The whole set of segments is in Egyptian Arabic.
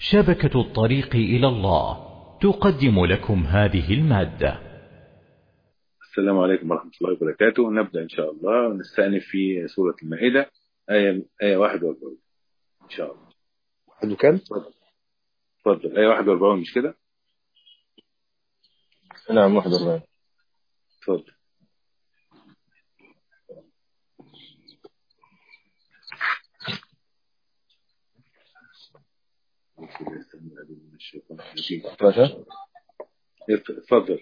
شبكة الطريق إلى الله تقدم لكم هذه المادة السلام عليكم ورحمة الله وبركاته نبدأ إن شاء الله ونستأنف في سورة المائدة آية آية 41 إن شاء الله واحد وكام؟ اتفضل آية 41 مش كده؟ نعم 41 اتفضل باشا اتفضل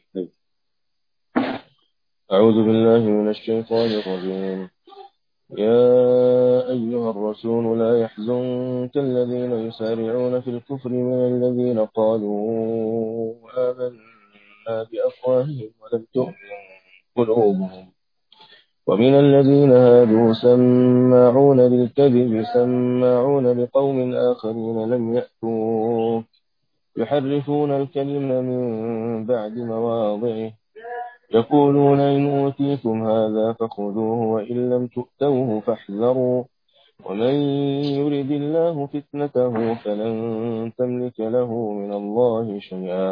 أعوذ بالله من الشيطان الرجيم يا أيها الرسول لا يحزنك الذين يسارعون في الكفر من الذين قالوا آمنا بأفواههم ولم تؤمن قلوبهم ومن الذين هادوا سماعون للكذب سماعون لقوم آخرين لم يأتوك يحرفون الكلم من بعد مواضعه يقولون إن أوتيتم هذا فخذوه وإن لم تؤتوه فاحذروا ومن يرد الله فتنته فلن تملك له من الله شيئا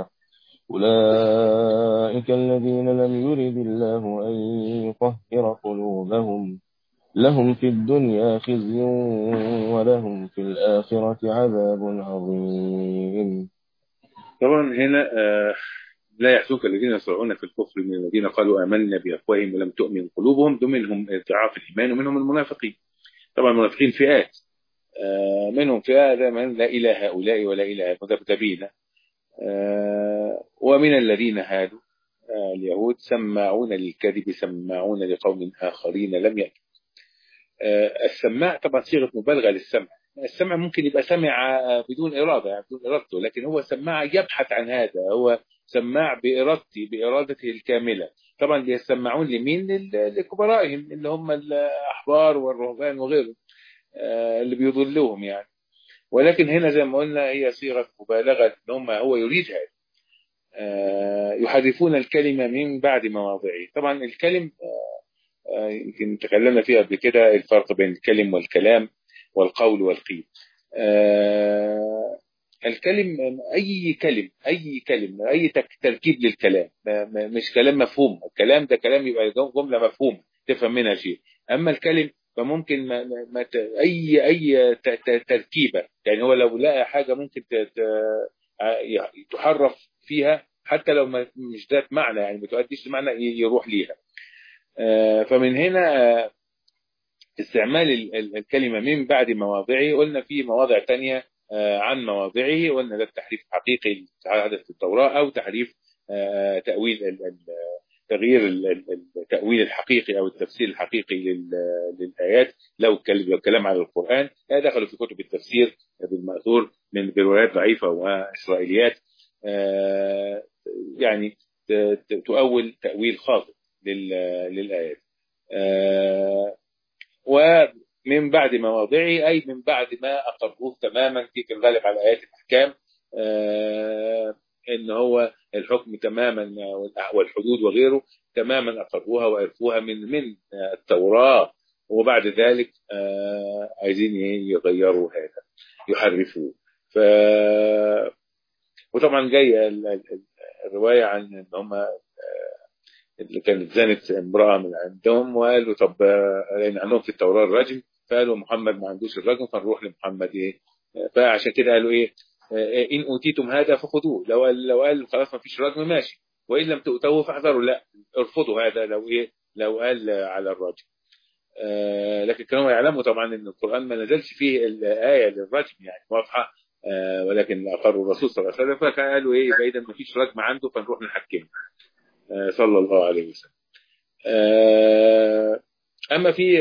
أولئك الذين لم يرد الله أن يطهر قلوبهم لهم في الدنيا خزي ولهم في الآخرة عذاب عظيم طبعا هنا آه لا يحزنك الذين يسرعون في الكفر من الذين قالوا آمنا بأفواههم ولم تؤمن قلوبهم دول منهم ضعاف الإيمان ومنهم المنافقين طبعا المنافقين فئات آه منهم فئة لا إلى هؤلاء ولا إلى مذبذبين آه ومن الذين هادوا آه اليهود سماعون للكذب سماعون لقوم آخرين لم يأتوا السماع طبعا صيغة مبالغة للسمع السمع ممكن يبقى سمع بدون إرادة يعني بدون إرادته لكن هو سماع يبحث عن هذا هو سماع بإرادتي بإرادته الكاملة طبعا بيسمعون لمين لكبرائهم اللي هم الأحبار والرهبان وغيرهم اللي بيضلوهم يعني ولكن هنا زي ما قلنا هي صيغة مبالغة ان هم هو يريد هذا يحرفون الكلمة من بعد مواضعه طبعا الكلم يمكن تكلمنا فيها قبل كده الفرق بين الكلم والكلام والقول والقيل الكلم أي كلم أي كلم أي تركيب للكلام مش كلام مفهوم الكلام ده كلام يبقى جملة مفهومة تفهم منها شيء أما الكلم فممكن ما ما ت... أي أي ت... ت... تركيبة يعني هو لو لقى حاجة ممكن ت... ت... تحرف فيها حتى لو ما مش ذات معنى يعني ما تؤديش لمعنى يروح ليها فمن هنا استعمال الكلمة من بعد مواضعه قلنا في مواضع تانية عن مواضعه قلنا ده التحريف الحقيقي حدث التوراة أو تحريف تأويل تغيير التأويل الحقيقي أو التفسير الحقيقي للآيات لو الكلام على القرآن دخلوا في كتب التفسير بالمأثور من بروايات ضعيفة وإسرائيليات يعني تؤول تأويل خاطئ للآيات ومن بعد مواضعه أي من بعد ما أقروه تماما في الغالب على آيات الأحكام إن هو الحكم تماما والحدود وغيره تماما أقروها وعرفوها من من التوراة وبعد ذلك عايزين يغيروا هذا يحرفوه ف وطبعا جاية الرواية عن ان هم اللي كانت زانت امرأة من عندهم وقالوا طب لان عندهم في التوراة الرجم فقالوا محمد ما عندوش الرجم فنروح لمحمد ايه فعشان كده قالوا ايه ان اوتيتم هذا فخذوه لو قال لو قال خلاص ما فيش رجم ماشي وان لم تؤتوه فاحذروا لا ارفضوا هذا لو ايه لو قال على الرجم آه لكن كانوا يعلموا طبعا ان القران ما نزلش فيه الايه للرجم يعني واضحه آه ولكن اقروا الرسول صلى الله عليه وسلم فقالوا ايه يبقى اذا ما فيش رجم عنده فنروح نحكمه آه صلى الله عليه وسلم اما في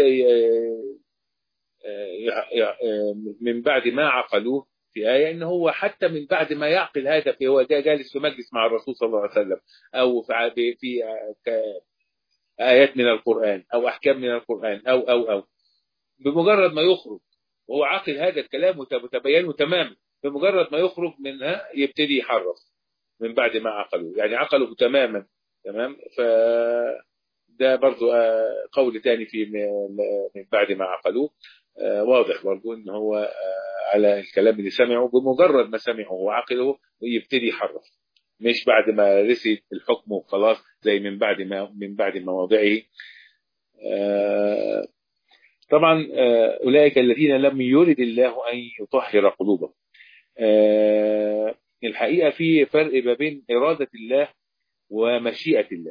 من بعد ما عقلوه في آية إن هو حتى من بعد ما يعقل هذا في هو جالس في مجلس مع الرسول صلى الله عليه وسلم أو في, في آيات من القرآن أو أحكام من القرآن أو أو أو بمجرد ما يخرج وهو عاقل هذا الكلام وتبينه تماما بمجرد ما يخرج منها يبتدي يحرف من بعد ما عقلوا يعني عقلوا تماما تمام ف ده برضو قول تاني في من بعد ما عقلوه آه، واضح برضو ان هو آه، على الكلام اللي سمعه بمجرد ما سمعه وعقله يبتدي يحرف مش بعد ما رسي الحكم وخلاص زي من بعد ما من بعد مواضعه آه، طبعا آه، اولئك الذين لم يرد الله ان يطهر قلوبهم آه، الحقيقه في فرق ما بين اراده الله ومشيئه الله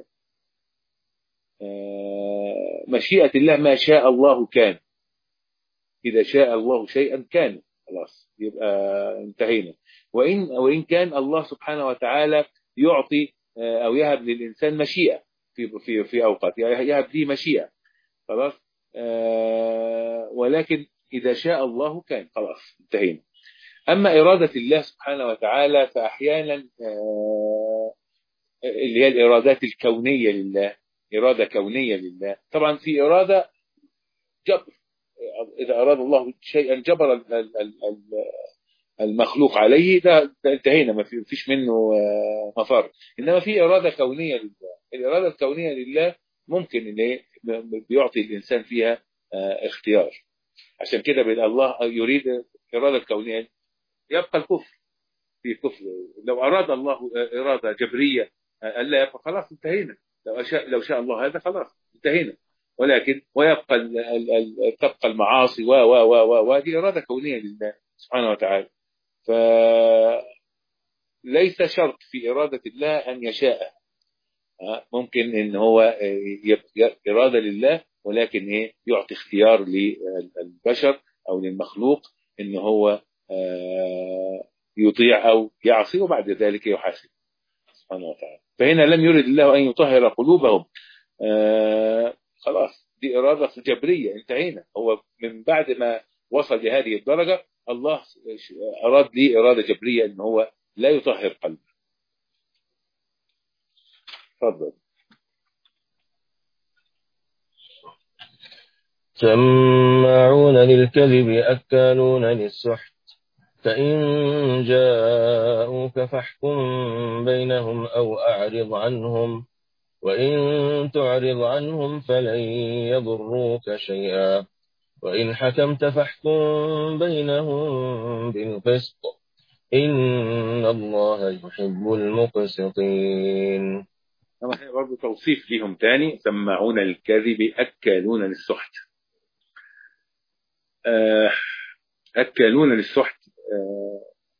آه، مشيئه الله ما شاء الله كان اذا شاء الله شيئا كان خلاص يبقى انتهينا وان وان كان الله سبحانه وتعالى يعطي آه، او يهب للانسان مشيئه في في في اوقات يهب لي مشيئه خلاص آه، ولكن اذا شاء الله كان خلاص انتهينا اما اراده الله سبحانه وتعالى فاحيانا آه، اللي هي الارادات الكونيه لله اراده كونيه لله طبعا في اراده جبر اذا اراد الله شيئا جبر ال- ال- ال- ال- المخلوق عليه ده, ده انتهينا ما في- فيش منه آه، مفر انما في اراده كونيه لله الاراده الكونيه لله ممكن ان إيه بيعطي الانسان فيها آه، اختيار عشان كده بيبقى الله يريد الاراده الكونيه يبقى الكفر في كفر لو اراد الله اراده جبريه آه، الا يبقى خلاص انتهينا لو شاء لو شاء الله هذا خلاص انتهينا ولكن ويبقى ال ال ال تبقى المعاصي و و و و و دي اراده كونيه لله سبحانه وتعالى فليس شرط في اراده الله ان يشاء ها، ممكن ان هو آه، يبقى اراده لله ولكن ايه يعطي اختيار للبشر او للمخلوق ان هو آه، يطيع او يعصي وبعد ذلك يحاسب سبحانه وتعالى فهنا لم يرد الله ان يطهر قلوبهم آه، خلاص دي اراده جبريه انتهينا هو من بعد ما وصل لهذه الدرجه الله اراد لي اراده جبريه ان هو لا يطهر قلبه تفضل سماعون للكذب أكالون للسحت فإن جاءوك فاحكم بينهم أو أعرض عنهم وإن تعرض عنهم فلن يضروك شيئا وإن حكمت فاحكم بينهم بالقسط إن الله يحب المقسطين طبعا هي برضه توصيف ليهم تاني سماعون للكذب اكالون للسحت آه، اكالون للسحت آه،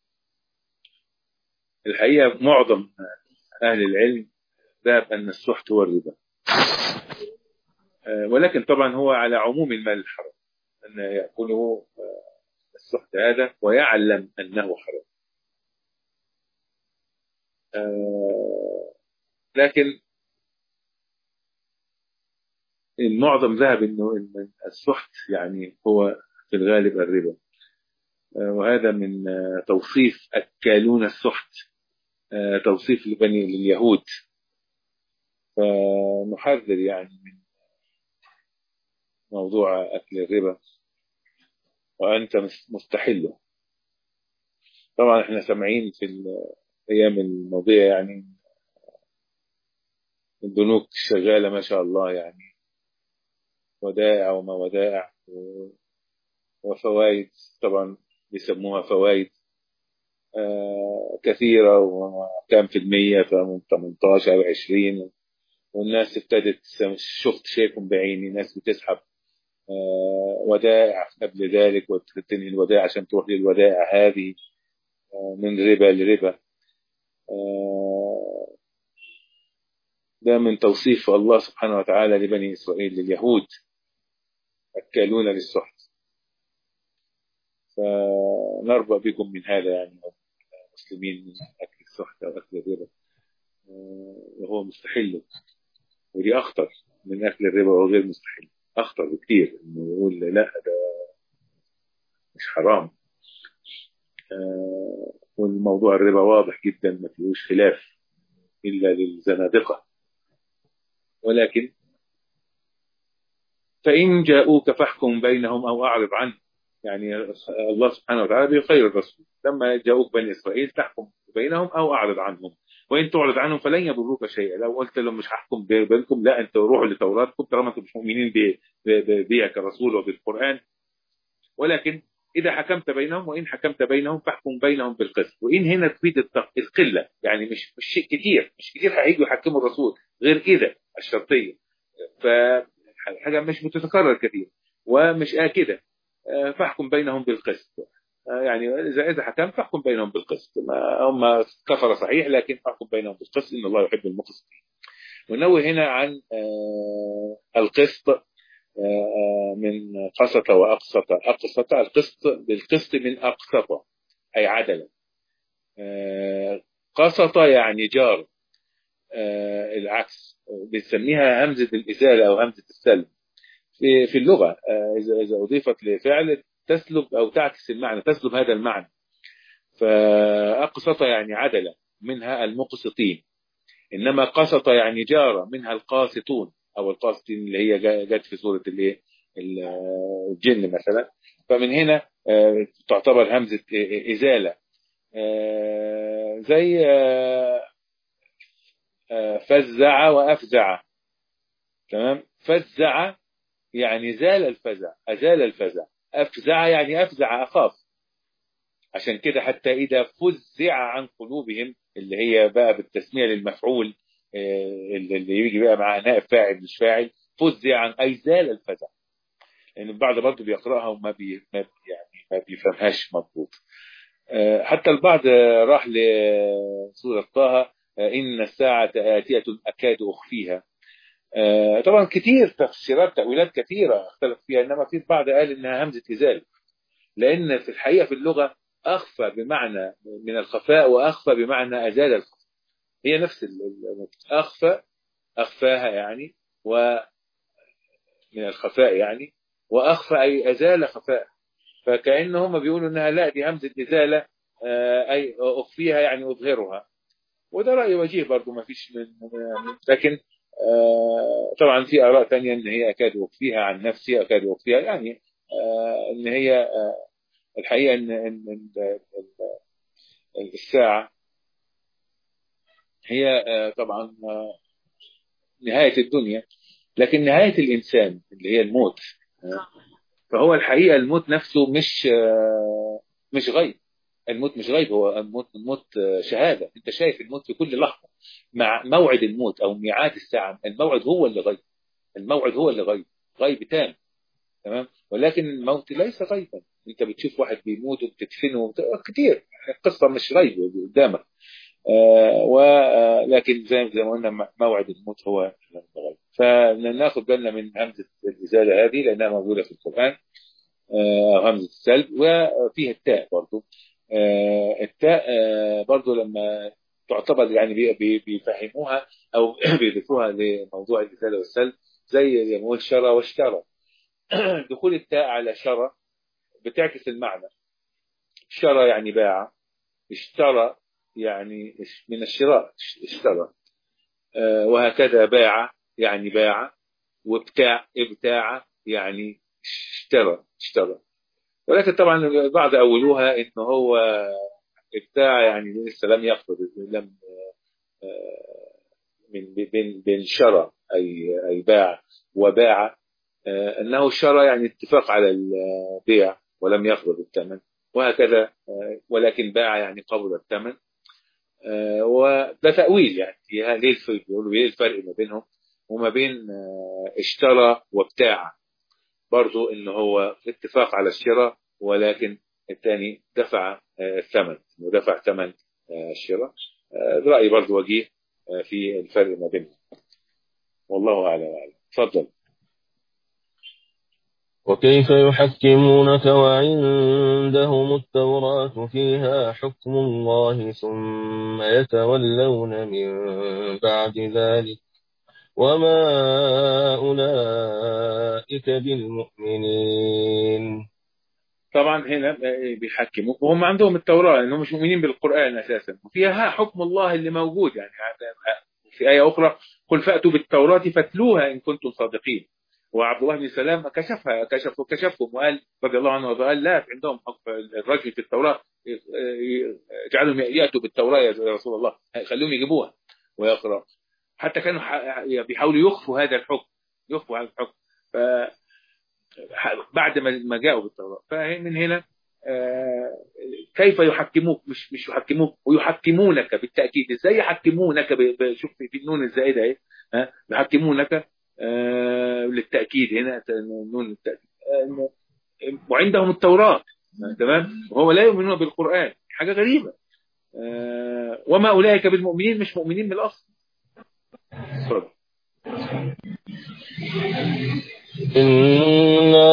الحقيقه معظم اهل العلم ذهب ان السحت هو الربا آه، ولكن طبعا هو على عموم المال الحرام ان ياكله آه، السحت هذا ويعلم انه حرام آه، لكن المعظم ذهب انه ان السحت يعني هو في الغالب الربا آه، وهذا من آه، توصيف اكالون السحت آه، توصيف لبني لليهود فنحذر يعني من موضوع اكل الربا وانت مس- مستحله طبعا احنا سامعين في الايام الماضيه يعني البنوك شغاله ما شاء الله يعني ودائع وما ودائع و- وفوائد طبعا بيسموها فوائد آه، كثيرة وكام في المية فمن 18 أو 20 والناس ابتدت شفت شايفهم بعيني ناس بتسحب آه، ودائع قبل ذلك وتنهي الودائع عشان تروح للودائع هذه آه، من ربا لربا آه، ده من توصيف الله سبحانه وتعالى لبني إسرائيل لليهود أكالون للسحت فنربى بكم من هذا يعني المسلمين من أكل السحت أو أكل الربا آه، وهو مستحيل ودي أخطر من أكل الربا وهو غير مستحيل أخطر بكتير إنه يقول لا ده مش حرام آه، والموضوع الربا واضح جدا ما فيهوش خلاف إلا للزنادقة ولكن فإن جاءوك فاحكم بينهم أو أعرض عنهم يعني الله سبحانه وتعالى بيخير الرسول لما جاءوك بني إسرائيل تحكم بينهم أو أعرض عنهم وإن تعرض عنهم فلن يضروك شيئا لو قلت لهم مش هحكم بينكم لا أنتوا روحوا لتوراتكم طالما أنتم مش مؤمنين ب- ب- ب- بي كرسول وبالقرآن ولكن إذا حكمت بينهم وإن حكمت بينهم فاحكم بينهم بالقسط وإن هنا تفيد التق- القلة يعني مش مش شيء كتير مش كتير هيجوا يحكموا الرسول غير إذا الشرطية فحاجة مش بتتكرر كثير ومش آكدة آه، فاحكم بينهم بالقسط آه، يعني إذا إذا حكمت فاحكم بينهم بالقسط ما هم كفر صحيح لكن فاحكم بينهم بالقسط إن الله يحب المقسطين ونوه هنا عن آه، القسط آه، من قسط وأقسط أقسط القسط بالقسط من أقسط أي عدلا آه، قسط يعني جار آه، العكس بنسميها همزة الإزالة أو همزة السلب في في اللغة آه، إذا إذا أضيفت لفعل تسلب أو تعكس المعنى تسلب هذا المعنى فأقسط يعني عدل منها المقسطين إنما قسط يعني جار منها القاسطون أو القاسطين اللي هي جا- جت في سورة الإيه ال- الجن مثلا فمن هنا آه، تعتبر همزة إ- إزالة آه، زي آه، آه، فزع وأفزع تمام فزع يعني زال الفزع أزال الفزع أفزع يعني أفزع أخاف عشان كده حتى إذا فزع عن قلوبهم اللي هي بقى بالتسمية للمفعول آه، اللي اللي يجي بقى مع نائب فاعل مش فاعل فزع عن أي زال الفزع لأن البعض برضه بيقرأها وما بي ما بي- يعني ما بيفهمهاش مضبوط آه، حتى البعض آه، راح لسورة طه آه، إن الساعة آتية أكاد أخفيها آه، طبعا كتير تفسيرات تأويلات كثيرة اختلف فيها إنما في البعض قال إنها همزة إزالة لأن في الحقيقة في اللغة أخفى بمعنى من الخفاء وأخفى بمعنى أزال الخفاء هي نفس ال- ال- أخفى أخفاها يعني ومن الخفاء يعني وأخفى أي أزال خفاء فكأن هم بيقولوا إنها لا دي همزة إزالة آه، أي أخفيها يعني أظهرها وده رأي وجيه برضو ما فيش من من- لكن آه، طبعا في آراء تانية إن هي أكاد أخفيها عن نفسي أكاد أخفيها يعني آه، إن هي آه، الحقيقة إن إن إن- إن الساعة هي آه، طبعا آه، نهاية الدنيا لكن نهاية الإنسان اللي هي الموت آه، فهو الحقيقة الموت نفسه مش آه، مش غيب الموت مش غيب هو الموت الموت آه، شهادة أنت شايف الموت في كل لحظة مع موعد الموت أو ميعاد الساعة الموعد هو اللي غيب الموعد هو اللي غيب غيب تام تمام ولكن الموت ليس غيبا انت بتشوف واحد بيموت وبتدفنه وبت... كتير القصه مش غيب قدامك آه ولكن زي زي ما قلنا م- موعد الموت هو الغيب فناخد بالنا من همزه الازاله هذه لانها موجوده في القران آه، أو همزه السلب وفيها التاء برضو آه، التاء آه، برضو لما تعتبر يعني بي- بي- بيفهموها او بيضيفوها لموضوع الازاله والسلب زي زي ما قلت شرى واشترى دخول التاء على شرى بتعكس المعنى شرى يعني باع اشترى يعني من الشراء اشترى آه، وهكذا باع يعني باع وابتاع ابتاع يعني اشترى اشترى ولكن طبعا البعض أولوها إن هو ابتاع يعني لسه لم يقبض لم آه، من بين بين شرى أي أي باع وباع آه، أنه شرى يعني اتفاق على البيع ولم يقبض الثمن وهكذا آه، ولكن باع يعني قبض الثمن آه، وده تأويل يعني فيها ليه الفرق بيقولوا ايه الفرق ما بينهم وما بين آه، اشترى وابتاع برضو ان هو اتفاق على الشراء ولكن الثاني دفع آه، الثمن ودفع ثمن آه، الشراء آه، ده رأيي برضو وجيه آه، في الفرق ما بينهم والله أعلم وأعلم. تفضل وكيف يحكمونك وعندهم التوراة فيها حكم الله ثم يتولون من بعد ذلك وما أولئك بالمؤمنين طبعا هنا بيحكموا وهم عندهم التوراة انهم مش مؤمنين بالقرآن اساسا وفيها حكم الله اللي موجود يعني في آية أخرى قل فأتوا بالتوراة فاتلوها إن كنتم صادقين وعبد الله بن سلام كشفها كشف كشفهم وقال رضي الله عنه وقال لا عندهم حق الرجل في التوراة اجعلهم يأتوا بالتوراة يا رسول الله خليهم يجيبوها ويقرأ حتى كانوا ح- بيحاولوا يخفوا هذا الحكم يخفوا هذا الحكم ف بعد ما جاءوا بالتوراة فمن هنا كيف يحكموك مش مش يحكموك ويحكمونك بالتأكيد ازاي يحكمونك شوف في النون الزائدة اهي ها يحكمونك للتأكيد هنا نون التأكيد وعندهم التوراة تمام وهو لا يؤمنون بالقرآن حاجة غريبة وما أولئك بالمؤمنين مش مؤمنين من الأصل صدق. إنا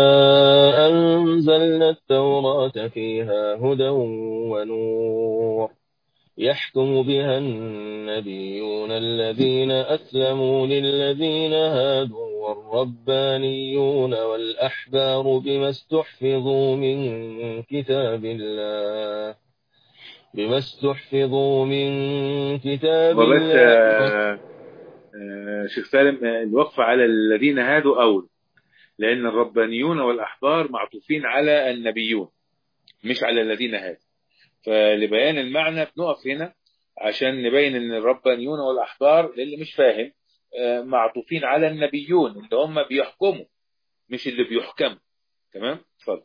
أنزلنا التوراة فيها هدى ونور يحكم بها النبيون الذين أسلموا للذين هادوا والربانيون والأحبار بما استحفظوا من كتاب الله بما استحفظوا من كتاب وبس الله شيخ سالم الوقف على الذين هادوا أول لأن الربانيون والأحبار معطوفين على النبيون مش على الذين هادوا فلبيان المعنى بنقف هنا عشان نبين ان الربانيون والأحبار للي مش فاهم معطوفين على النبيون اللي هم بيحكموا مش اللي بيحكموا تمام اتفضل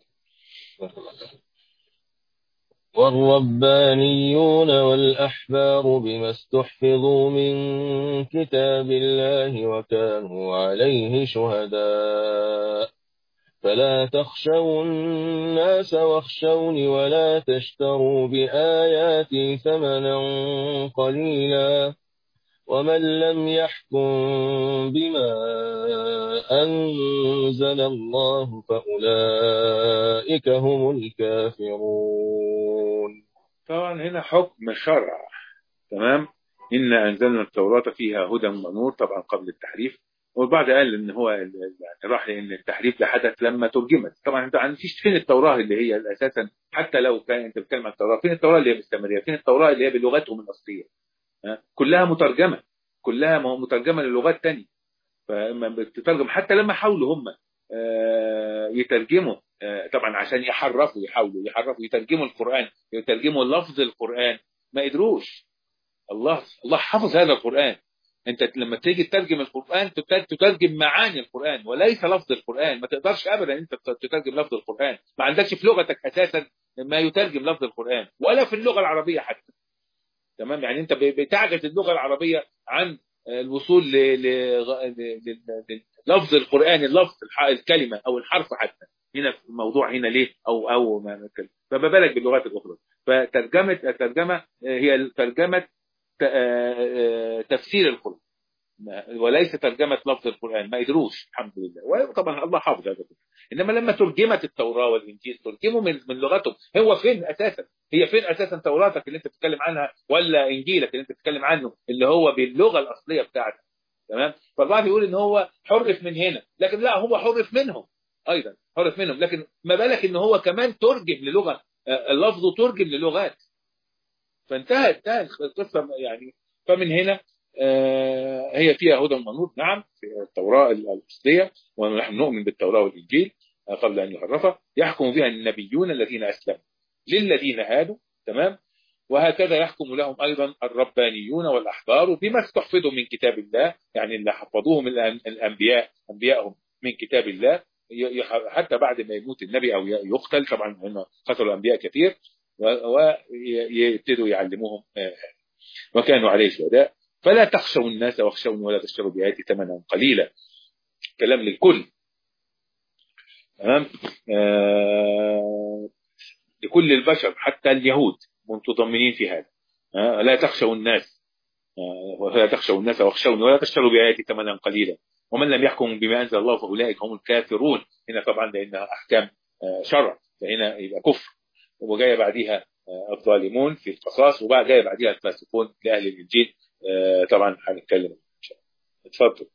والربانيون والأحبار بما استحفظوا من كتاب الله وكانوا عليه شهداء فلا تخشوا الناس واخشوني ولا تشتروا بآياتي ثمنا قليلا ومن لم يحكم بما أنزل الله فأولئك هم الكافرون طبعا هنا حكم شرع تمام إنا أنزلنا التوراة فيها هدى ونور طبعا قبل التحريف والبعض قال ان هو يعني راح لان التحريف ده حدث لما ترجمت طبعا انت مفيش فين التوراه اللي هي اساسا حتى لو كان انت بتتكلم عن التوراه فين التوراه اللي هي مستمريه فين التوراه اللي هي بلغتهم الاصليه كلها مترجمة كلها مترجمة للغات تانية فما بتترجم حتى لما حاولوا هم يترجموا طبعا عشان يحرفوا يحاولوا يحرفوا يترجموا القرآن يترجموا لفظ القرآن ما قدروش الله الله حفظ هذا القرآن انت لما تيجي تترجم القرآن تترجم معاني القرآن وليس لفظ القرآن ما تقدرش ابدا انت تترجم لفظ القرآن ما عندكش في لغتك اساسا ما يترجم لفظ القرآن ولا في اللغة العربية حتى تمام يعني انت بتعجز اللغه العربيه عن الوصول للفظ القران اللفظ الكلمه او الحرف حتى هنا في الموضوع هنا ليه او او ما فما بالك باللغات الاخرى فترجمه الترجمه هي ترجمه تفسير القران وليس ترجمه لفظ القران ما قدروش الحمد لله وطبعا الله حافظ هذا انما لما ترجمت التوراه والانجيل ترجموا من من لغتهم هو فين اساسا هي فين اساسا توراتك اللي انت بتتكلم عنها ولا انجيلك اللي انت بتتكلم عنه اللي هو باللغه الاصليه بتاعتك تمام فالبعض يقول ان هو حرف من هنا لكن لا هو حرف منهم ايضا حرف منهم لكن ما بالك ان هو كمان ترجم للغه اللفظ ترجم للغات فانتهت انتهت القصه يعني فمن هنا هي فيها هدى ونور نعم في التوراة الأصلية ونحن نؤمن بالتوراة والإنجيل قبل أن يحرفها يحكم بها النبيون الذين أسلموا للذين هادوا تمام وهكذا يحكم لهم أيضا الربانيون والأحبار بما استحفظوا من كتاب الله يعني اللي حفظوه من الأنبياء أنبيائهم من كتاب الله حتى بعد ما يموت النبي أو يقتل طبعا هم قتلوا أنبياء كثير ويبتدوا يعلموهم وكانوا عليه شهداء فلا تخشوا الناس واخشوني ولا تشتروا بآياتي ثمنا قليلا كلام للكل تمام آه لكل البشر حتى اليهود متضمنين في هذا آه لا تخشوا الناس آه ولا تخشوا الناس واخشوني ولا تشتروا بآياتي ثمنا قليلا ومن لم يحكم بما أنزل الله فأولئك هم الكافرون هنا طبعا لأنها أحكام شرع فهنا يبقى كفر وجاية بعديها الظالمون في القصاص وبعد جاية بعديها الفاسقون لأهل الإنجيل طبعا هنتكلم ان شاء الله اتفضل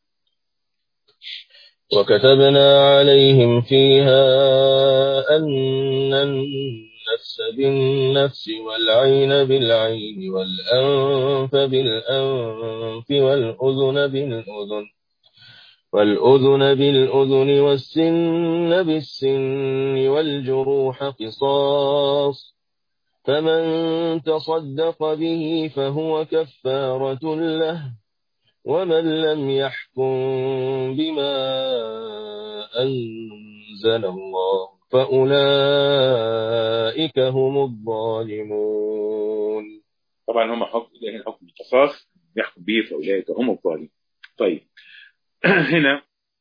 وكتبنا عليهم فيها أن النفس بالنفس والعين بالعين والأنف بالأنف والأذن بالأذن والأذن بالأذن والسن بالسن والجروح قصاص فمن تصدق به فهو كفارة له ومن لم يحكم بما أنزل الله فأولئك هم الظالمون طبعا هم حكم هنا حكم القصاص يحكم به فاولئك هم الظالمون طيب هنا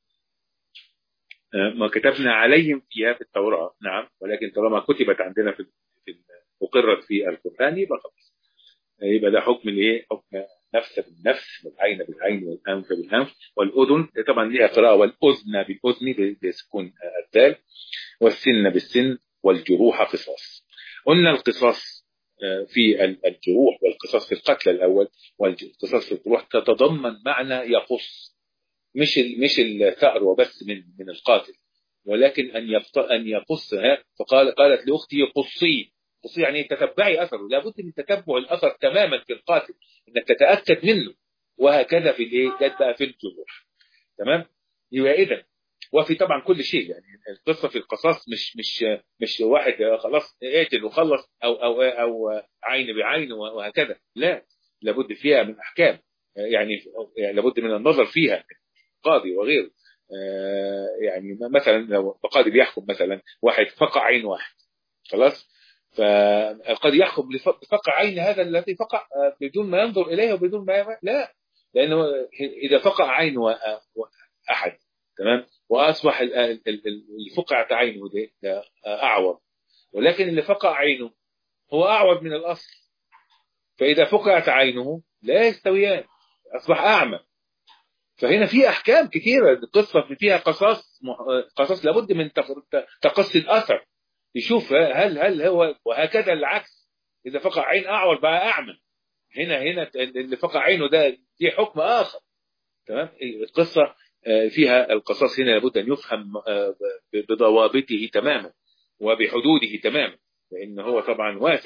ما كتبنا عليهم فيها في التوراة نعم ولكن طالما كتبت عندنا في في أقرت في القرآن يبقى خلاص يبقى ده حكم الايه؟ حكم نفس بالنفس والعين بالعين والأنف بالأنف والأذن طبعا ليها قراءة والأذن بالأذن بسكون الدال والسن بالسن والجروح قصاص قلنا القصاص في الجروح والقصاص في القتل الأول والقصاص في الجروح تتضمن معنى يقص مش مش الثأر وبس من من القاتل ولكن ان ان يقصها فقال قالت لاختي قصيه قصيه يعني تتبعي اثره لابد من تتبع الاثر تماما في القاتل انك تتاكد منه وهكذا في الايه جت بقى في الجروح تمام يبقى اذا وفي طبعا كل شيء يعني القصه في القصاص مش مش مش واحد خلاص اقتل وخلص او او او عين بعين وهكذا لا لابد فيها من احكام يعني لابد من النظر فيها قاضي وغيره آه يعني مثلا لو القاضي بيحكم مثلا واحد فقع عين واحد خلاص فالقاضي يحكم بفقع عين هذا الذي فقع بدون ما ينظر اليه وبدون ما لا لانه اذا فقع عين احد تمام واصبح اللي فقعت عينه ده اعور ولكن اللي فقع عينه هو اعور من الاصل فاذا فقعت عينه لا يستويان اصبح اعمى فهنا في احكام كثيره القصه فيها قصاص قصاص لابد من تقصي الاثر يشوف هل هل هو وهكذا العكس اذا فقع عين اعور بقى اعمى هنا هنا اللي فقع عينه ده دي حكم اخر تمام القصه فيها القصاص هنا لابد ان يفهم بضوابطه تماما وبحدوده تماما لان هو طبعا واسع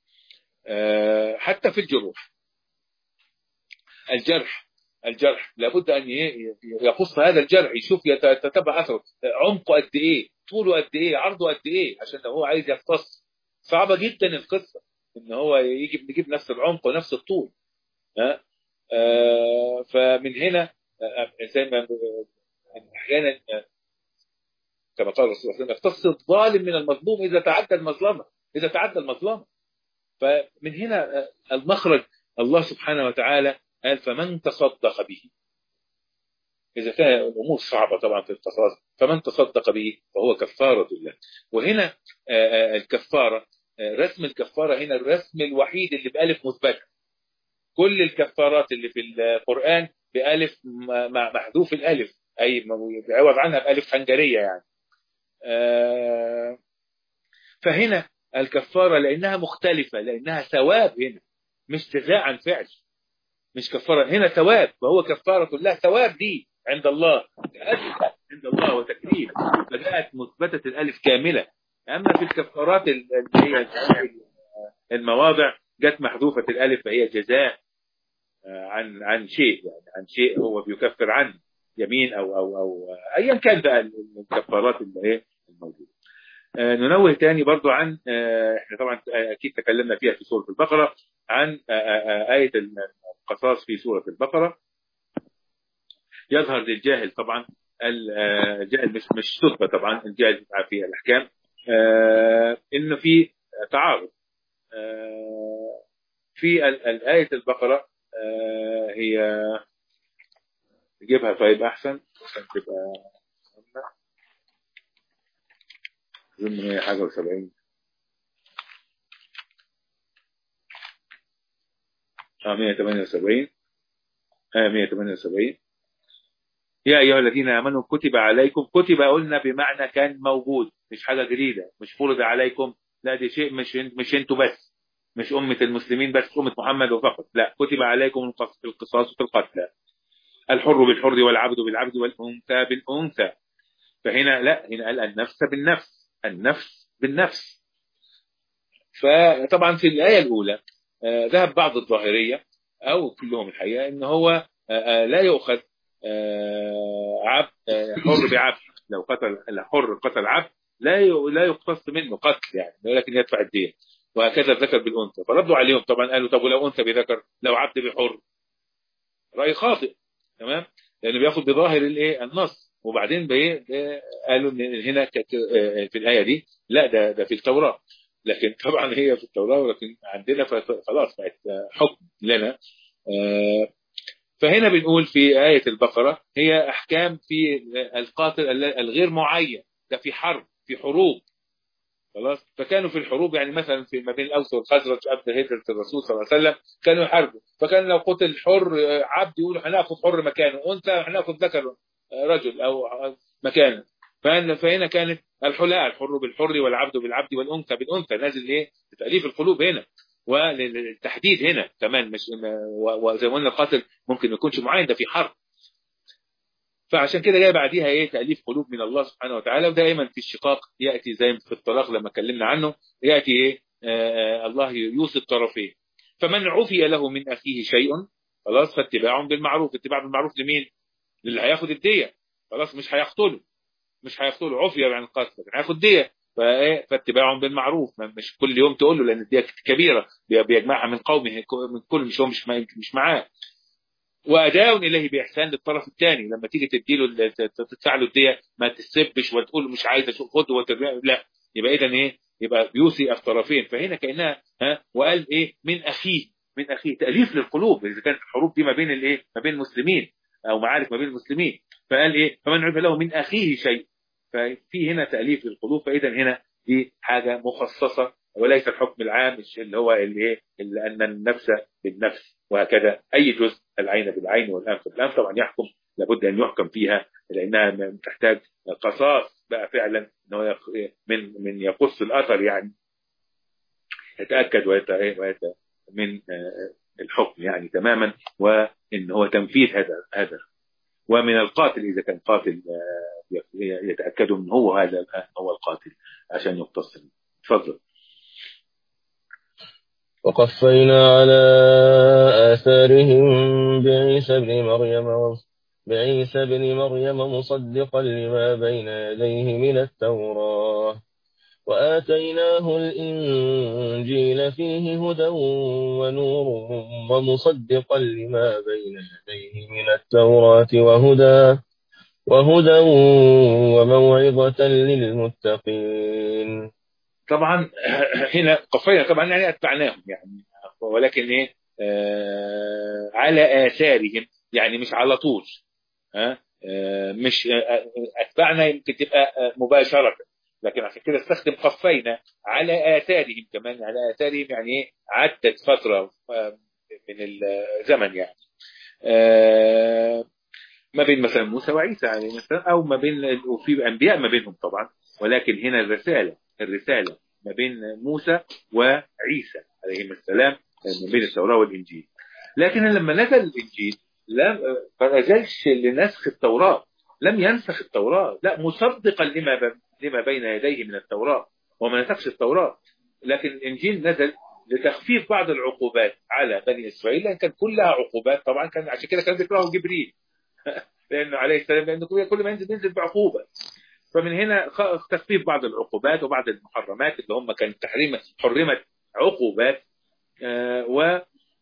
حتى في الجروح الجرح الجرح لابد ان يقص هذا الجرح يشوف يتتبع اثره عمقه قد ايه طوله قد ايه عرضه قد ايه عشان لو هو عايز يقتص صعبه جدا القصه ان هو يجي يجيب نفس العمق ونفس الطول ها آه فمن هنا زي ما احيانا كما قال الرسول صلى الله عليه وسلم يقتص الظالم من المظلوم اذا تعدى المظلمه اذا تعدى المظلمه فمن هنا المخرج الله سبحانه وتعالى قال فمن تصدق به إذا كان الأمور صعبة طبعا في القصاص فمن تصدق به فهو كفارة له وهنا الكفارة رسم الكفارة هنا الرسم الوحيد اللي بألف مثبتة كل الكفارات اللي في القرآن بألف محذوف الألف أي بيعوض عنها بألف حنجرية يعني فهنا الكفارة لأنها مختلفة لأنها ثواب هنا مش جزاء عن فعل مش كفارة هنا ثواب وهو كفارة الله ثواب دي عند الله عند الله وتكريم فجاءت مثبتة الألف كاملة أما في الكفارات اللي هي المواضع جت محذوفة الألف فهي جزاء عن عن شيء يعني عن شيء هو بيكفر عنه يمين أو أو أو أيا كان بقى الكفارات اللي هي الموجودة ننوه تاني برضو عن احنا طبعا اكيد تكلمنا فيها في سوره البقره عن ايه القصاص في سوره البقره يظهر للجاهل طبعا الجاهل مش مش صدفه طبعا الجاهل في الاحكام انه في تعارض في الايه البقره هي نجيبها طيب احسن عشان تبقى اظن هي حاجه وسبعين اه 178 اه 178 يا ايها الذين امنوا كتب عليكم كتب قلنا بمعنى كان موجود مش حاجه جديده مش فرض عليكم لا دي شيء مش مش انتوا بس مش أمة المسلمين بس أمة محمد فقط لا كتب عليكم القصاص في القتلى الحر بالحر والعبد بالعبد والأنثى بالأنثى فهنا لا هنا قال النفس بالنفس النفس بالنفس فطبعا في الآية الأولى ذهب بعض الظاهرية أو كلهم الحقيقة إن هو لا يؤخذ عبد حر بعبد لو قتل الحر قتل عبد لا لا يقتص منه قتل يعني ولكن يدفع الدين وهكذا الذكر بالانثى فردوا عليهم طبعا قالوا طب ولو انثى بذكر لو عبد بحر راي خاطئ تمام لانه بياخد بظاهر الايه النص وبعدين بايه آه، قالوا ان هنا كانت آه، في الايه دي لا ده ده في التوراه لكن طبعا هي في التوراه ولكن عندنا فت- خلاص بقت آه، حكم لنا آه، فهنا بنقول في آية البقرة هي أحكام في القاتل ال- الغير معين ده في حرب في حروب خلاص فكانوا في الحروب يعني مثلا في ما بين الاوس والخزرج قبل هجره الرسول صلى الله عليه وسلم كانوا يحاربوا فكان لو قتل حر آه، عبد يقولوا هناخد حر مكانه انثى هناخد ذكر آه، رجل او آه، مكانه فهنا فهنا كانت الحلاء الحر بالحر والعبد بالعبد والانثى بالانثى نازل ايه تاليف القلوب هنا والتحديد هنا كمان مش و- وزي ما قلنا القاتل ممكن ما يكونش معين ده في حرب فعشان كده جاي بعديها ايه تاليف قلوب من الله سبحانه وتعالى ودائما في الشقاق ياتي زي في الطلاق لما اتكلمنا عنه ياتي ايه آه آه، الله يوصي الطرفين فمن عفي له من اخيه شيء خلاص فاتباع بالمعروف اتباع بالمعروف لمين؟ للي هياخد الديه خلاص مش هيقتله مش هيقتله عفي عن القتل لكن هياخد ديه فايه فاتباع بالمعروف ما- مش كل يوم تقول له لان الديه كبيره بي- بيجمعها من قومه من كل مش هو مش مع- مش معاه واداء اليه باحسان للطرف الثاني لما تيجي تديله ال- ت- ت- تدفع له الديه ما تسبش وتقول له مش عايز اشوف خده وترميه لا يبقى اذا ايه يبقى بيوصي الطرفين فهنا كانها ها وقال ايه من اخيه من اخيه تاليف للقلوب اذا كانت الحروب دي ما بين الايه ما بين المسلمين او معارك ما بين المسلمين فقال ايه فمن عرف له من اخيه شيء ففي هنا تاليف للقلوب فاذا هنا دي حاجه مخصصه وليس الحكم العام مش اللي هو اللي ايه اللي ان النفس بالنفس وهكذا اي جزء العين بالعين والانف بالانف طبعا يحكم لابد ان يحكم فيها لانها تحتاج قصاص بقى فعلا ان هو يق- من من يقص الاثر يعني يتاكد ويت ويت من آه، الحكم يعني تماما وان هو تنفيذ هذا هذا ومن القاتل اذا كان قاتل آه، ي- يتاكدوا من هو هذا هو القاتل عشان يقتص منه. تفضل وقفينا على آثارهم بعيسى ابن مريم بعيسى ابن مريم مصدقا لما بين يديه من التوراة وآتيناه الإنجيل فيه هدى ونور ومصدقا لما بين يديه من التوراة وهدى وهدى وموعظة للمتقين طبعا هنا قفينا طبعا يعني اتبعناهم يعني ولكن ايه آه على اثارهم يعني مش على طول ها آه مش آه اتبعنا يمكن تبقى آه مباشره لكن عشان كده استخدم قفينا على اثارهم كمان على اثارهم يعني ايه عدت فتره آه من الزمن يعني آه ما بين مثلا موسى وعيسى عليه السلام او ما بين وفي انبياء ما بينهم طبعا ولكن هنا الرساله الرساله ما بين موسى وعيسى عليهما السلام ما بين التوراه والانجيل لكن لما نزل الانجيل لم ما نزلش لنسخ التوراه لم ينسخ التوراه لا مصدقا لما ب... لما بين يديه من التوراه وما نسخش التوراه لكن الانجيل نزل لتخفيف بعض العقوبات على بني اسرائيل لان كان كلها عقوبات طبعا كان عشان كده كان ذكره جبريل لانه عليه السلام لانه كل ما ينزل ينزل بعقوبه فمن هنا تخفيف بعض العقوبات وبعض المحرمات اللي هم كانت تحريم حرمت عقوبات آه و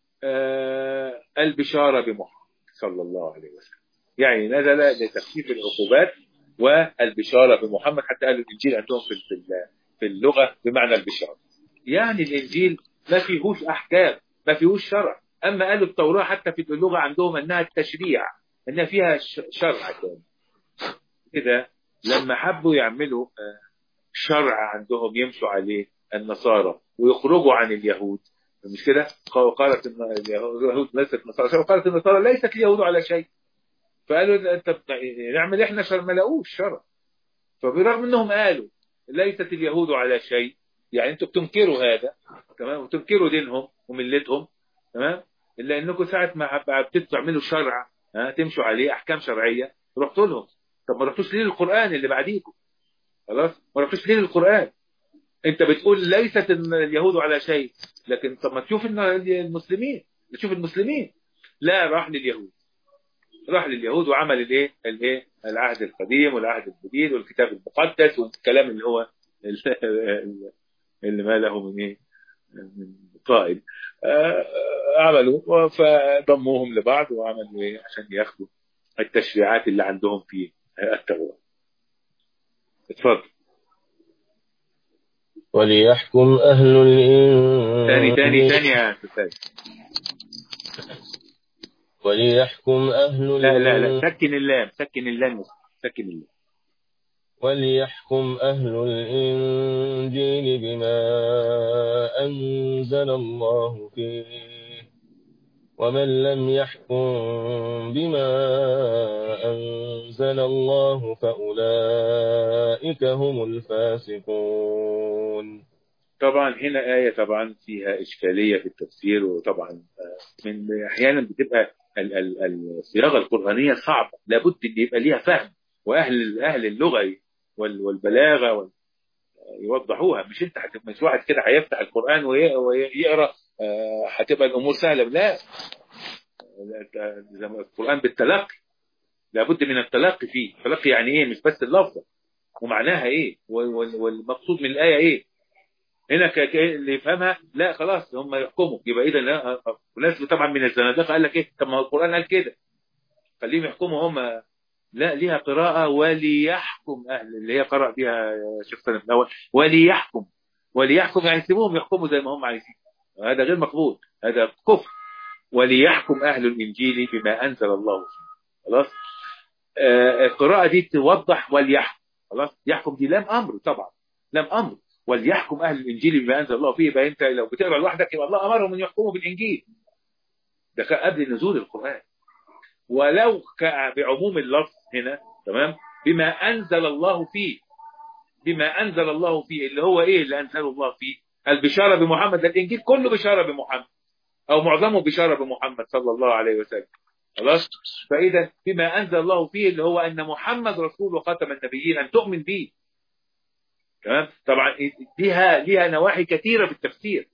آه البشاره بمحمد صلى الله عليه وسلم يعني نزل لتخفيف العقوبات والبشاره بمحمد حتى قالوا الانجيل عندهم في في اللغه بمعنى البشاره يعني الانجيل ما فيهوش احكام ما فيهوش شرع اما قالوا التوراه حتى في اللغه عندهم انها التشريع انها فيها شرع كامل كده لما حبوا يعملوا شرع عندهم يمشوا عليه النصارى ويخرجوا عن اليهود مش كده قالت اليهود ليست النصارى وقالت النصارى ليست اليهود على شيء فقالوا انت نعمل احنا شر ما لاقوش شرع فبرغم انهم قالوا ليست اليهود على شيء يعني انتوا بتنكروا هذا تمام وتنكروا دينهم وملتهم تمام الا انكم ساعه ما بتعملوا شرع ها تمشوا عليه احكام شرعيه رحتوا لهم طب ما رحتوش ليه للقران اللي بعديكم خلاص ما رحتوش ليه للقران انت بتقول ليست اليهود على شيء لكن طب ما تشوف المسلمين تشوف المسلمين لا راح لليهود راح لليهود وعمل الايه الايه العهد القديم والعهد الجديد والكتاب المقدس والكلام اللي هو اللي ما له من ايه من قائد عملوا فضموهم لبعض وعملوا ايه عشان ياخدوا التشريعات اللي عندهم في التوراة اتفضل وليحكم أهل الإنجيل تاني تاني تاني يا أستاذ وليحكم أهل لا لا لا الإنجيل سكن اللام سكن اللام سكن اللام وليحكم أهل الإنجيل بما أنزل الله فيه ومن لم يحكم بما أنزل الله فأولئك هم الفاسقون طبعا هنا آية طبعا فيها إشكالية في التفسير وطبعا آه، من أحيانا بتبقى ال- ال- الصياغة القرآنية صعبة لابد إن يبقى ليها فهم وأهل أهل اللغة وال- والبلاغة وال- يوضحوها مش أنت هت- مش واحد كده هيفتح القرآن وي- ويقرأ آه، هتبقى الأمور سهلة لا زي ما القرآن بالتلقي لابد من التلقي فيه التلقي يعني إيه مش بس اللفظة ومعناها إيه وال- وال- والمقصود من الآية إيه هنا ك- ك- اللي يفهمها لا خلاص هم يحكموا يبقى اذا لا وناس طبعا من الزنادقه قال لك ايه طب ما هو القران قال كده خليهم يحكموا هم لا ليها قراءه وليحكم اهل اللي هي قرأ بها شيخ سلام الاول وليحكم وليحكم يعني سيبوهم يحكموا زي ما هم عايزين هذا غير مقبول هذا كفر وليحكم اهل الانجيل بما انزل الله فيه خلاص آه القراءه دي توضح وليحكم خلاص يحكم دي لام امر طبعا لام امر وليحكم اهل الانجيل بما انزل الله فيه يبقى انت لو بتقرا لوحدك يبقى الله امرهم ان يحكموا بالانجيل ده كان قبل نزول القران ولو ك- بعموم اللفظ هنا تمام بما انزل الله فيه بما انزل الله فيه اللي هو ايه اللي انزله الله فيه البشاره بمحمد ده الانجيل كله بشاره بمحمد او معظمه بشاره بمحمد صلى الله عليه وسلم خلاص فاذا بما انزل الله فيه اللي هو ان محمد رسول وخاتم النبيين ان تؤمن به تمام طبعا ليها ليها نواحي كثيره في التفسير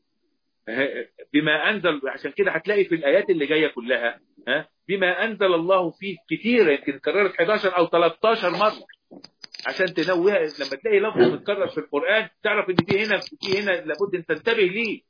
بما انزل عشان كده هتلاقي في الايات اللي جايه كلها ها بما انزل الله فيه كثيره يمكن اتكررت 11 او 13 مره عشان تنوه لما تلاقي لفظ متكرر في القران تعرف ان في هنا في هنا لابد ان تنتبه ليه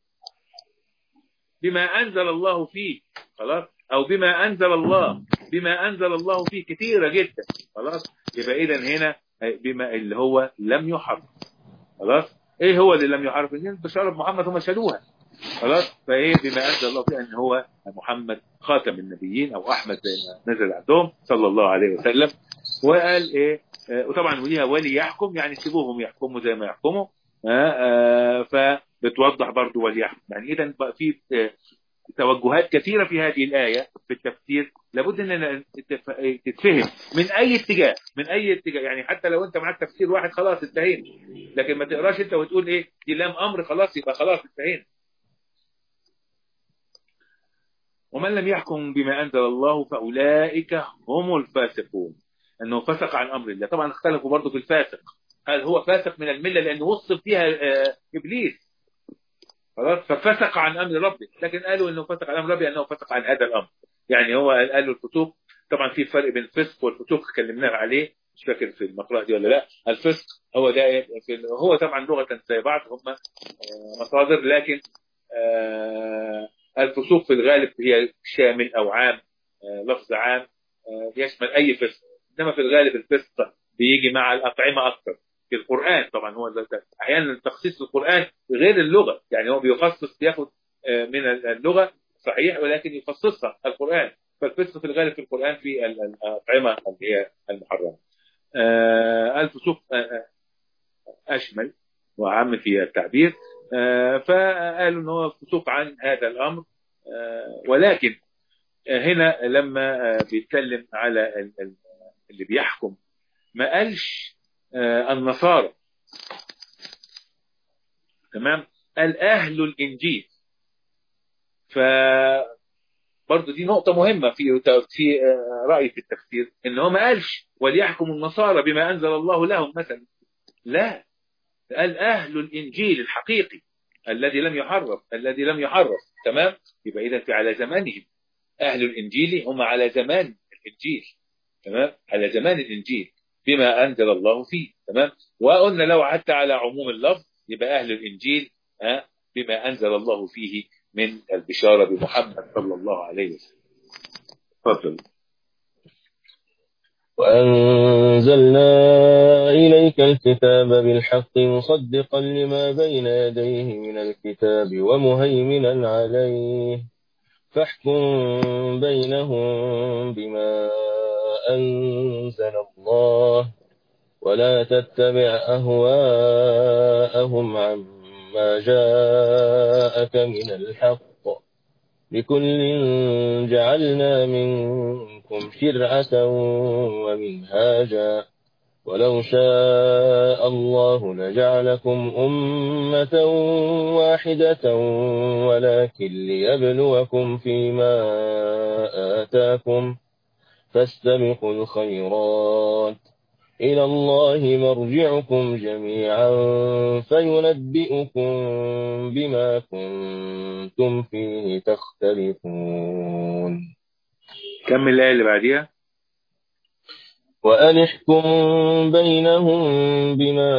بما انزل الله فيه خلاص او بما انزل الله بما انزل الله فيه كثيره جدا خلاص يبقى اذا هنا بما اللي هو لم يحرف خلاص ايه هو اللي لم يحرف ان البشاره بمحمد هم شالوها خلاص فايه بما انزل الله فيه ان هو محمد خاتم النبيين او احمد زي ما نزل عندهم صلى الله عليه وسلم وقال ايه آه، وطبعا وليها ولي يحكم يعني سيبوهم يحكموا زي ما يحكموا آه، آه، فبتوضح برضو ولي يحكم يعني اذا بقى في آه، توجهات كثيره في هذه الايه في التفسير لابد ان تتف- تتفهم من اي اتجاه من اي اتجاه يعني حتى لو انت معاك تفسير واحد خلاص انتهينا لكن ما تقراش انت وتقول ايه دي لام امر خلاص يبقى خلاص انتهينا ومن لم يحكم بما انزل الله فاولئك هم الفاسقون انه فسق عن امر الله طبعا اختلفوا برضه في الفاسق هل هو فاسق من المله لانه وصف فيها آه، ابليس خلاص ففسق عن امر ربه لكن قالوا انه فسق عن امر ربه انه فسق عن هذا الامر يعني هو قالوا الفسوق طبعا في فرق بين الفسق والفسوق اتكلمنا عليه مش فاكر في المقرأة دي ولا لا الفسق هو ده في هو طبعا لغة زي بعض هم آه، مصادر لكن آه، الفسوق في الغالب هي شامل او عام آه، لفظ عام آه، يشمل اي فسق انما في الغالب الفسق بيجي مع الاطعمه اكثر في القران طبعا هو ده احيانا تخصيص القران غير اللغه يعني هو بيخصص بياخد آه، من اللغه صحيح ولكن يخصصها القران فالفسق في الغالب في القران في ال- الاطعمه اللي هي المحرمه آه، الفسوق آه، آه، اشمل وعام في التعبير آه، فقالوا ان هو فسوق عن هذا الامر آه، ولكن آه، هنا لما آه، بيتكلم على ال- ال- اللي بيحكم ما قالش آه، النصارى تمام قال اهل الانجيل ف برضه دي نقطة مهمة في في آه، رأي في التفسير إن هو ما قالش وليحكم النصارى بما أنزل الله لهم مثلا لا قال أهل الإنجيل الحقيقي الذي لم يحرف الذي لم يحرف تمام يبقى إذا في على زمانهم أهل الإنجيل هم على زمان الإنجيل تمام على زمان الإنجيل بما أنزل الله فيه تمام وقلنا لو حتى على عموم اللفظ يبقى أهل الإنجيل ها بما أنزل الله فيه من البشارة بمحمد صلى الله عليه وسلم تفضل وأنزلنا إليك الكتاب بالحق مصدقا لما بين يديه من الكتاب ومهيمنا عليه فاحكم بينهم بما أنزل الله ولا تتبع أهواءهم عما جاءك من الحق لكل جعلنا منكم شرعة ومنهاجا ولو شاء الله لجعلكم أمة واحدة ولكن ليبلوكم فيما آتاكم فاستبقوا الخيرات إلى الله مرجعكم جميعا فينبئكم بما كنتم فيه تختلفون كمل الآية اللي بعديها وأن احكم بينهم بما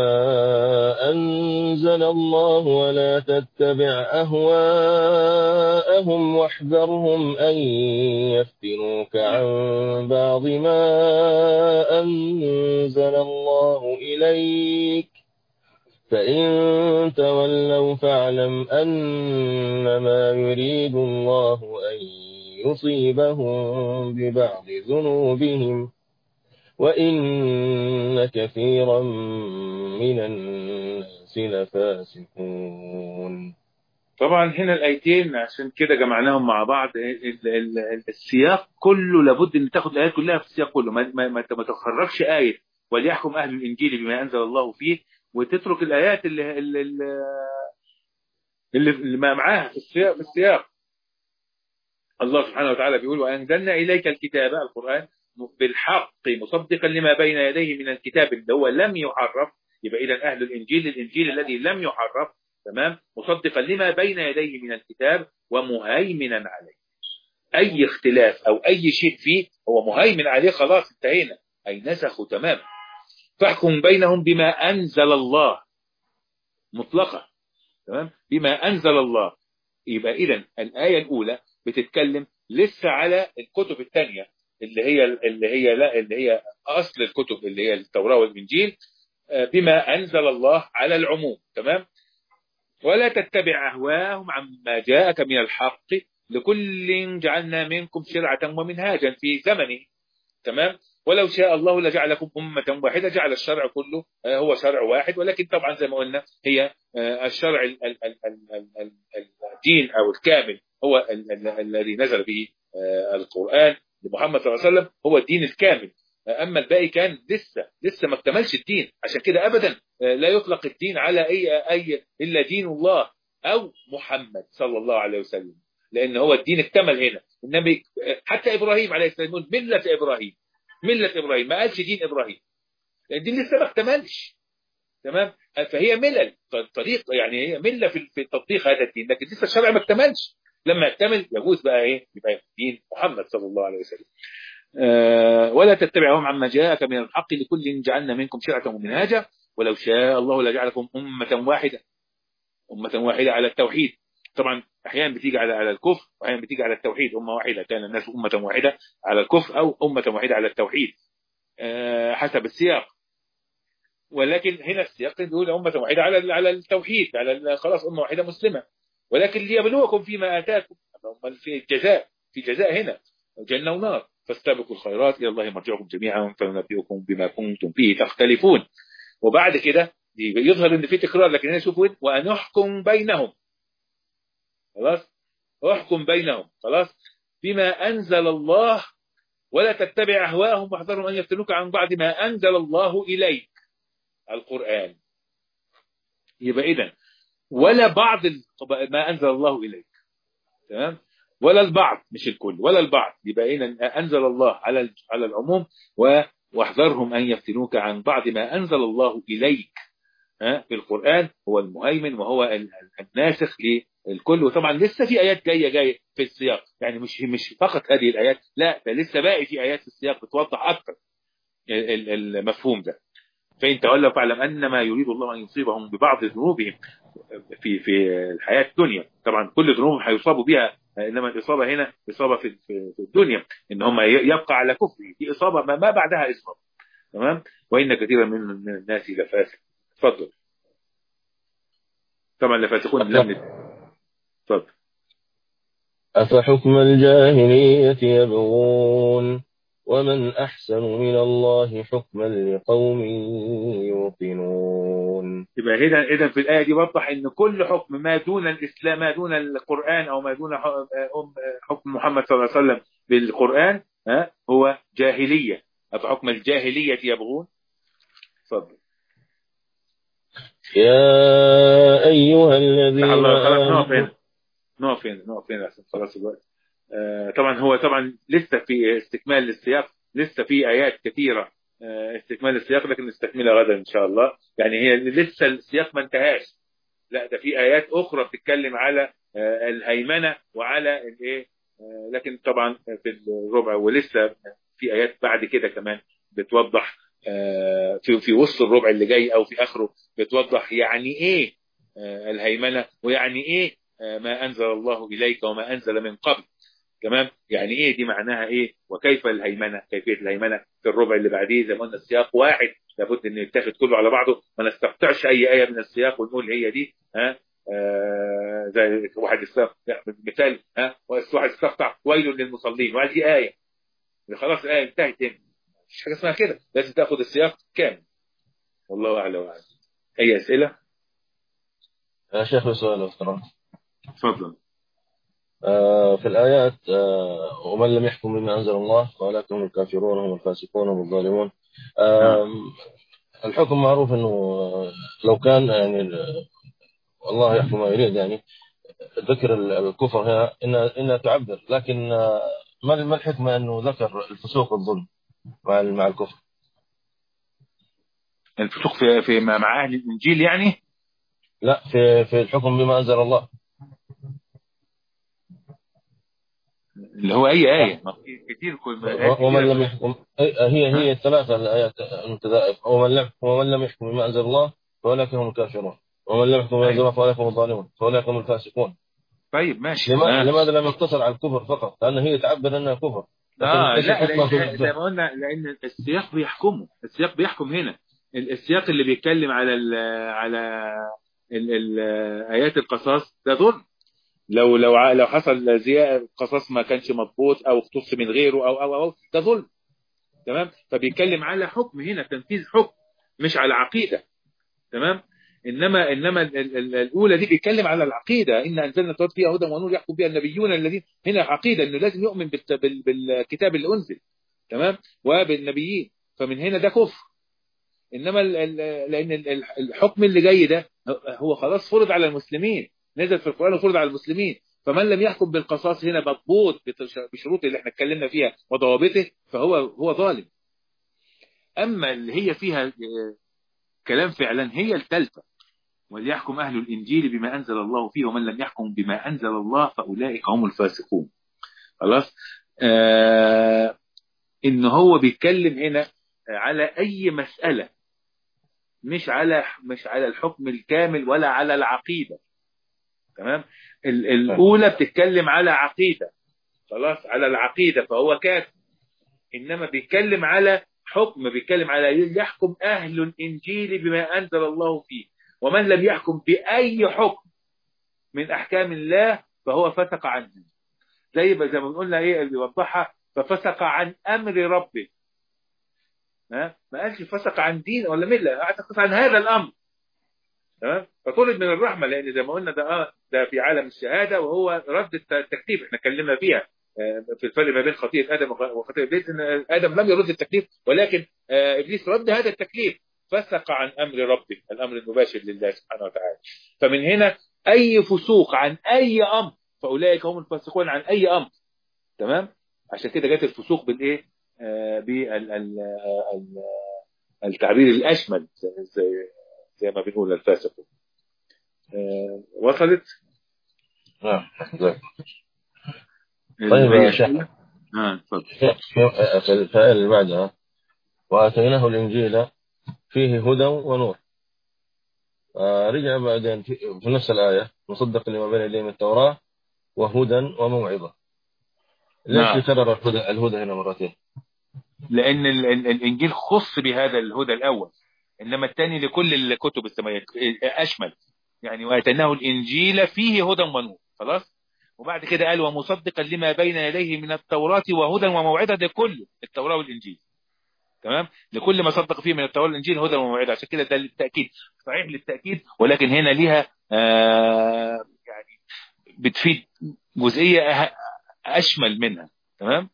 أنزل الله ولا تتبع أهواءهم واحذرهم أن يفتنوك عن بعض ما أنزل الله إليك فإن تولوا فاعلم أنما يريد الله أن يصيبهم ببعض ذنوبهم وإن كثيرا من الناس لفاسقون طبعا هنا الآيتين عشان كده جمعناهم مع بعض ال- ال- السياق كله لابد ان تاخد الآيات كلها في السياق كله ما, ما, ما ما تخرجش آية وليحكم أهل الإنجيل بما أنزل الله فيه وتترك الآيات اللي اللي, اللي, اللي ما معاها في السياق في السياق الله سبحانه وتعالى بيقول وأنزلنا إليك الكتاب القرآن بالحق مصدقا لما بين يديه من الكتاب اللي هو لم يحرف يبقى إذا أهل الإنجيل الإنجيل الذي لم يحرف تمام مصدقا لما بين يديه من الكتاب ومهيمنا عليه أي اختلاف أو أي شيء فيه هو مهيمن عليه خلاص انتهينا أي نسخوا تمام فاحكم بينهم بما أنزل الله مطلقة تمام بما أنزل الله يبقى إذا الآية الأولى بتتكلم لسه على الكتب الثانية اللي هي اللي هي لا اللي هي أصل الكتب اللي هي التوراة والإنجيل بما أنزل الله على العموم تمام ولا تتبع أهواهم عما جاءك من الحق لكل جعلنا منكم شرعة ومنهاجا في زمنه تمام ولو شاء الله لجعلكم أمة واحدة جعل الشرع كله هو شرع واحد ولكن طبعا زي ما قلنا هي الشرع الدين أو الكامل هو الذي نزل به القرآن لمحمد صلى الله عليه وسلم هو الدين الكامل أما الباقي كان لسه لسه ما اكتملش الدين عشان كده أبدا لا يطلق الدين على أي أي إلا دين الله أو محمد صلى الله عليه وسلم لأن هو الدين اكتمل هنا النبي حتى إبراهيم عليه السلام يقول ملة إبراهيم ملة إبراهيم ما قالش دين إبراهيم لأن الدين لسه ما اكتملش تمام فهي ملل طريق يعني هي مله في في تطبيق هذا الدين لكن لسه الشرع ما اكتملش لما يكتمل يجوز بقى ايه يبقى دين محمد صلى الله عليه وسلم أه ولا تتبعهم عما جاءك من الحق لكل جعلنا منكم شرعة ومنهاجا ولو شاء الله لجعلكم أمة واحدة أمة واحدة على التوحيد طبعا أحيانا بتيجي على على الكفر وأحيانا بتيجي على التوحيد أمة واحدة كان الناس أمة واحدة على الكفر أو أمة واحدة على التوحيد أه حسب السياق ولكن هنا السياق بيقول أمة واحدة على على التوحيد على خلاص أمة واحدة مسلمة ولكن ليبلوكم فيما آتاكم في الجزاء في جزاء هنا جنة ونار فاستبقوا الخيرات إلى الله مرجعكم جميعا فننبئكم بما كنتم فيه تختلفون وبعد كده يظهر ان في تكرار لكن هنا شوفوا وان احكم بينهم خلاص احكم بينهم خلاص بما انزل الله ولا تتبع اهواءهم واحذرهم ان يفتنوك عن بعد ما انزل الله اليك القران يبقى اذا ولا بعض ما انزل الله اليك تمام ولا البعض مش الكل ولا البعض يبقى إذا أنزل الله على على العموم واحذرهم أن يفتنوك عن بعض ما أنزل الله إليك في القرآن هو المهيمن وهو الناسخ للكل وطبعا لسه في آيات جاية جاية في السياق يعني مش مش فقط هذه الآيات لا ده لسه باقي في آيات في السياق بتوضح أكثر المفهوم ده فإن تولوا فاعلم أنما يريد الله أن يصيبهم ببعض ذنوبهم في في الحياة الدنيا طبعا كل ذنوبهم هيصابوا بها انما الاصابه هنا اصابه في في في الدنيا ان هم ي- يبقى على كفره دي اصابه ما, ما بعدها اصابه تمام وان كثيرا من من الناس لفاسق اتفضل طبعا لفاسقون لم اتفضل أفحكم الجاهلية يبغون ومن أحسن من الله حكما لقوم يوقنون يبقى هنا اذا في الايه دي وضح ان كل حكم ما دون الاسلام ما دون القران او ما دون ح- أم- حكم محمد صلى الله عليه وسلم بالقران ها هو جاهليه افحكم الجاهليه يبغون اتفضل يا أيها الذين الله خلاص نقف آمنوا هنا نقف هنا نقف هنا عشان خلاص الوقت آه، طبعا هو طبعا لسه في استكمال للسياق لسه في ايات كثيره آه، استكمال السياق لكن نستكملها غدا ان شاء الله يعني هي لسه السياق ما انتهاش لا ده في ايات اخرى بتتكلم على آه، الهيمنه وعلى الايه آه، لكن طبعا في الربع ولسه في ايات بعد كده كمان بتوضح آه، في في وسط الربع اللي جاي او في اخره بتوضح يعني ايه آه، الهيمنه ويعني ايه آه، ما انزل الله اليك وما انزل من قبل تمام يعني ايه دي معناها ايه وكيف الهيمنه كيفيه الهيمنه في الربع اللي بعديه زي ما قلنا السياق واحد لابد ان يتاخد كله على بعضه ما نستقطعش اي ايه من السياق ونقول هي دي ها آه زي واحد استق- مثال ها واحد استقطع ويل للمصلين وهذه دي ايه خلاص الايه انتهت هنا مفيش حاجه اسمها كده لازم تاخد السياق كامل والله اعلم واعلم اي اسئله يا شيخ سؤال لو افترضت اتفضل آه، في الآيات آه، ومن لم يحكم بما أنزل الله فأولئك هم الكافرون هم الفاسقون هم الظالمون آم، الحكم معروف أنه آه، لو كان يعني ال- الله يحكم ما يريد يعني ذكر ال- الكفر هنا إنها, إنها تعبر لكن آه، ما ما الحكمة أنه ذكر الفسوق والظلم مع ال- مع الكفر الفسوق في في مع اهل الانجيل يعني لا في في الحكم بما أنزل الله اللي هو اي ايه ما في كتير كل آيات ومن كتيرة. لم يحكم هي هي الثلاثة الآيات المتذائف ومن لم ومن لم يحكم بما أنزل الله فأولئك هم الكافرون ومن لم يحكم بما أنزل الله فأولئك هم الظالمون فأولئك هم الفاسقون طيب ماشي لماذا, آه. لماذا لم يقتصر على الكفر فقط؟ لأن هي تعبر أنها كفر لكن اه ليس لا حكمة في لأن زي الإسلام. ما قلنا لان السياق بيحكمه السياق بيحكم هنا ال- السياق اللي بيتكلم على ال على ال ال ايات القصاص ده ظلم لو لو ع- لو حصل زياء قصاص ما كانش مضبوط او اختص من غيره او او او ده ظلم تمام فبيتكلم على حكم هنا تنفيذ حكم مش على عقيده تمام انما انما ال- ال- ال- الاولى دي بيتكلم على العقيده ان انزلنا التوراه فيها هدى ونور يحكم بها النبيون الذين هنا عقيده انه لازم يؤمن بالت- بال- بالكتاب اللي انزل تمام وبالنبيين فمن هنا ده كفر انما ال- ال- لان ال- ال- الحكم اللي جاي ده هو خلاص فرض على المسلمين نزل في القران وفرض على المسلمين فمن لم يحكم بالقصاص هنا مضبوط بتش- بشروط اللي احنا اتكلمنا فيها وضوابطه فهو هو ظالم اما اللي هي فيها آه، كلام فعلا هي الثالثه وليحكم اهل الانجيل بما انزل الله فيه ومن لم يحكم بما انزل الله فاولئك هم الفاسقون خلاص آه ان هو بيتكلم هنا على اي مساله مش على مش على الحكم الكامل ولا على العقيده تمام ال- الاولى بتتكلم على عقيده خلاص على العقيده فهو كافر انما بيتكلم على حكم بيتكلم على يحكم اهل الانجيل بما انزل الله فيه ومن لم يحكم باي حكم من احكام الله فهو فسق عنه زي ما زي ما قلنا ايه اللي بيوضحها ففسق عن امر ربه ها ما قالش فسق عن دين ولا مله اعتقد عن هذا الامر تمام فطلب من الرحمه لان زي ما قلنا ده اه ده في عالم الشهاده وهو رد الت- التكليف احنا اتكلمنا فيها آه، في الفرق ما بين خطيئه ادم وخ- وخطيئه ابليس ان ادم لم يرد التكليف ولكن آه، ابليس رد هذا التكليف فسق عن امر ربه الامر المباشر لله سبحانه وتعالى فمن هنا اي فسوق عن اي امر فاولئك هم الفاسقون عن اي امر تمام عشان كده جت الفسوق بالايه آه بالتعبير الاشمل زي, زي, زي ما بنقول الفاسق آه وصلت نعم زين. طيب يا شيخ اه اتفضل في في- في الفائل اللي بعدها وآتيناه الإنجيل فيه هدى ونور آه، رجع بعدين في, في نفس الآية مصدق لما بين يديه من التوراة وهدى وموعظة ليش نعم. يكرر الهدى, الهدى هنا مرتين لان ال- ال- الانجيل خص بهذا الهدى الاول انما الثاني لكل الكتب السماويه اشمل يعني واتيناه الانجيل فيه هدى ونور خلاص وبعد كده قال ومصدقا لما بين يديه من التوراة وهدى وموعظة ده كله التوراة والإنجيل تمام لكل ما صدق فيه من التوراة والإنجيل هدى وموعظة عشان كده ده للتأكيد صحيح للتأكيد ولكن هنا ليها آه يعني بتفيد جزئية أه- أشمل منها تمام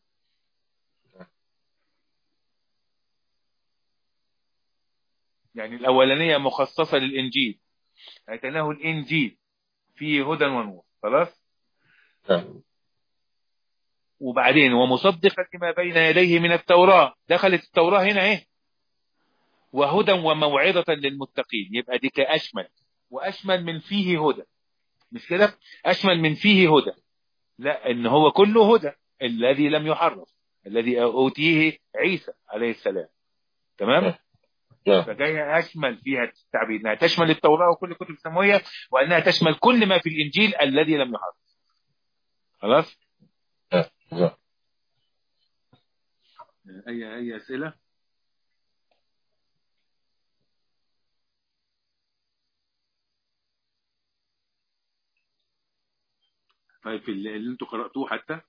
يعني الأولانية مخصصة للإنجيل أتناه الإنجيل فيه هدى ونور خلاص نعم وبعدين ومصدقا لما بين يديه من التوراة دخلت التوراة هنا اهي وهدى وموعظة للمتقين يبقى دي كأشمل وأشمل من فيه هدى مش كده أشمل من فيه هدى لا إن هو كله هدى الذي لم يحرف الذي أوتيه عيسى عليه السلام تمام نعم فجاية أشمل فيها التعبير أنها تشمل التوراة وكل الكتب السماوية وأنها تشمل كل ما في الإنجيل الذي لم يحرف خلاص نعم أي أي أسئلة طيب في اللي اللي انتوا قرأتوه حتى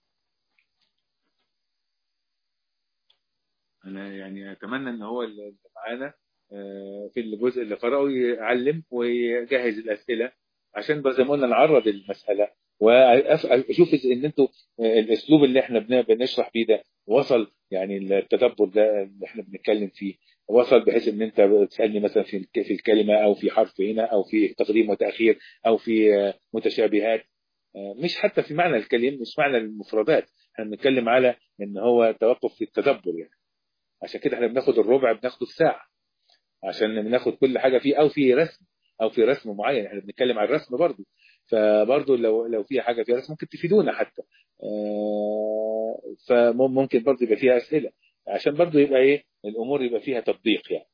انا يعني اتمنى ان هو اللي معانا آه، في الجزء اللي قرأه يعلم ويجهز الاسئله عشان بقى زي ما قلنا نعرض المساله واشوف إذا ان انتوا آه، الاسلوب اللي احنا بن- بنشرح بيه ده وصل يعني التدبر ده اللي احنا بنتكلم فيه وصل بحيث ان انت بتسالني مثلا في الك- في الكلمه او في حرف هنا او في تقديم وتاخير او في آه، متشابهات آه، مش حتى في معنى الكلم مش معنى المفردات احنا بنتكلم على ان هو توقف في التدبر يعني عشان كده احنا بناخد الربع بناخده في ساعه عشان بناخد كل حاجه فيه او في رسم او في رسم معين احنا بنتكلم عن الرسم برضو فبرضو لو لو في حاجه فيها رسم ممكن تفيدونا حتى آه، فممكن برضو يبقى فيها اسئله عشان برضو يبقى ايه الامور يبقى فيها تطبيق يعني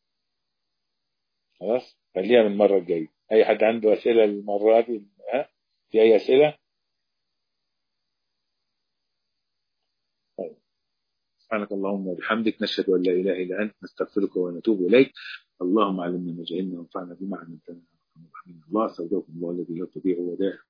خلاص خليها من المره الجايه اي حد عنده اسئله المره دي ها في اي اسئله سبحانك اللهم وبحمدك نشهد ان لا اله الا انت نستغفرك ونتوب اليك اللهم علمنا ما جهلنا وانفعنا بما علمتنا الله استودعكم الله الذي لا تضيع ودائع